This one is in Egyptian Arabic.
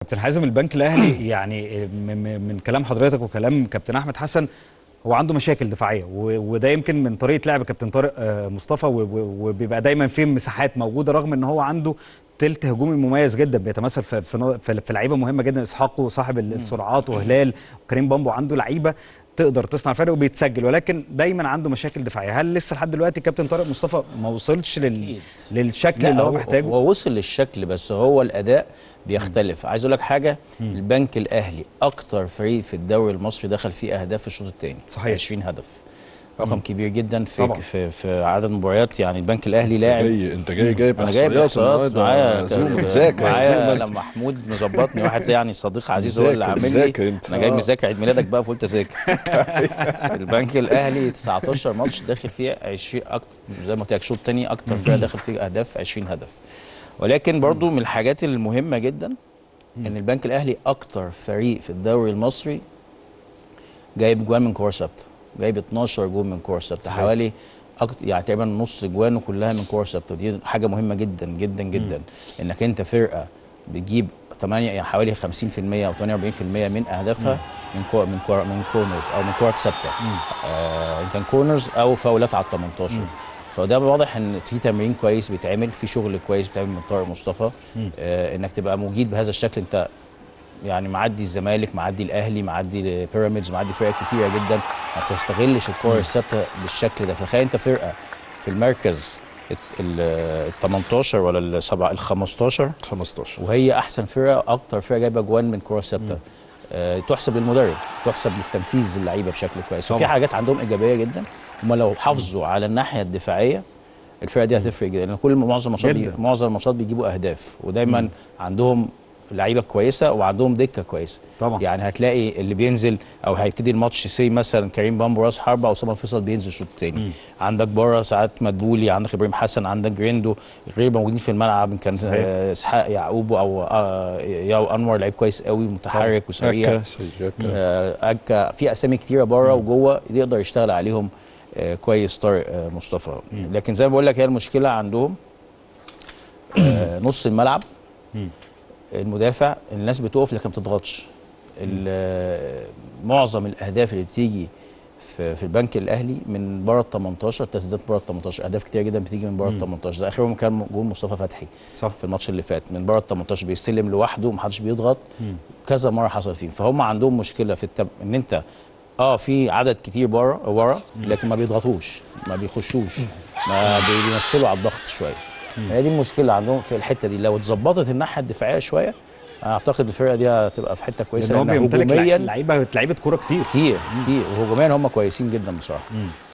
كابتن حازم البنك الاهلي يعني م- م- من كلام حضرتك وكلام كابتن احمد حسن هو عنده مشاكل دفاعيه و- وده يمكن من طريقه لعب كابتن طارق آه، مصطفى و- و- وبيبقى دايما في مساحات موجوده رغم ان هو عنده تلت هجومي مميز جدا بيتمثل في في نوع- في في لعيبه مهمه جدا اسحاقه صاحب السرعات وهلال وكريم بامبو عنده لعيبه تقدر تصنع فرق وبيتسجل ولكن دايما عنده مشاكل دفاعيه هل لسه لحد دلوقتي كابتن طارق مصطفى ما وصلش لل... أكيد. للشكل لا اللي هو هو محتاجه هو وصل للشكل بس هو الاداء بيختلف عايز اقول لك حاجه البنك الاهلي اكتر فريق في الدوري المصري دخل فيه اهداف في الشوط الثاني صحيح. 20 هدف رقم كبير جدا في طبعا. في, في عدد مباريات يعني البنك الاهلي لاعب جاي انت جاي جايب انا جايب احصائيات احصائيات النهارده معايا زوم كان- مذاكر معايا زي ما لما محمود مظبطني واحد زي يعني صديق عزيز هو اللي مذاكر- عامل لي مذاكر انت. انا جاي آه. مذاكر عيد ميلادك بقى فقلت اذاكر البنك الاهلي 19 ماتش داخل فيه 20 اكتر زي ما قلت لك شوط تاني اكتر فرقه داخل فيه اهداف 20 هدف ولكن برضو من الحاجات المهمه جدا ان البنك الاهلي اكتر فريق في الدوري المصري جايب جوان من كور ثابته جايب 12 جون من كور ثابته حوالي أكتر يعني تقريبا نص جوانه كلها من كور ثابته ودي حاجه مهمه جدا جدا جدا انك انت فرقه بتجيب 8 يعني حوالي 50% او 48% من اهدافها من كور من كور من كورنرز او من كورات ثابته آه ان كان كورنرز او فاولات على ال 18 فده واضح ان في تمرين كويس بيتعمل في شغل كويس بيتعمل من طارق مصطفى آه انك تبقى مجيد بهذا الشكل انت يعني معدي الزمالك معدي الاهلي معدي بيراميدز معدي فرق كتيره جدا ما بتستغلش الكور الثابته بالشكل ده فتخيل انت فرقه في المركز ال 18 ولا ال 7 ال 15 15 وهي احسن فرقه اكتر فرقه جايبه جوان من كره ثابته آه تحسب للمدرب تحسب للتنفيذ اللعيبه بشكل كويس ففي طبعا. حاجات عندهم ايجابيه جدا هم لو حافظوا على الناحيه الدفاعيه الفرقه دي هتفرق جدا لان كل معظم الماتشات بي... جداً. معظم الماتشات بيجيبوا اهداف ودايما عندهم لعيبه كويسه وعندهم دكه كويسه طبعا. يعني هتلاقي اللي بينزل او هيبتدي الماتش سي مثلا كريم بامبو راس حربه او اسامه فيصل بينزل الشوط الثاني عندك بره ساعات مدبولي عندك ابراهيم حسن عندك جريندو غير موجودين في الملعب إن كان صحيح. آه، اسحاق يعقوب او آه، ياو انور لعيب كويس قوي متحرك وسريع أكا سريع أكا. آه، أكا في اسامي كتيره بره وجوه يقدر يشتغل عليهم آه، كويس طارق آه، مصطفى لكن زي ما بقول لك هي المشكله عندهم آه، نص الملعب المدافع الناس بتقف لكن ما بتضغطش ال- معظم الاهداف اللي بتيجي في, في البنك الاهلي من بره ال 18 تسديدات بره ال 18 اهداف كتير جدا بتيجي من بره ال 18 زي اخرهم كان جول مصطفى فتحي صح. في الماتش اللي فات من بره ال 18 بيستلم لوحده ومحدش بيضغط كذا مره حصل فيه فهم عندهم مشكله في التب... ان انت اه في عدد كتير بره ورا لكن ما بيضغطوش ما بيخشوش ما بي- بيمثلوا على الضغط شويه هي دي المشكله عندهم في الحته دي لو اتظبطت الناحيه الدفاعيه شويه اعتقد الفرقه دي هتبقى في حته كويسه لان هو لأن بيمتلك هجوميا لعيبه لعيبه كوره كتير كتير كتير وهجوميا هم كويسين جدا بصراحه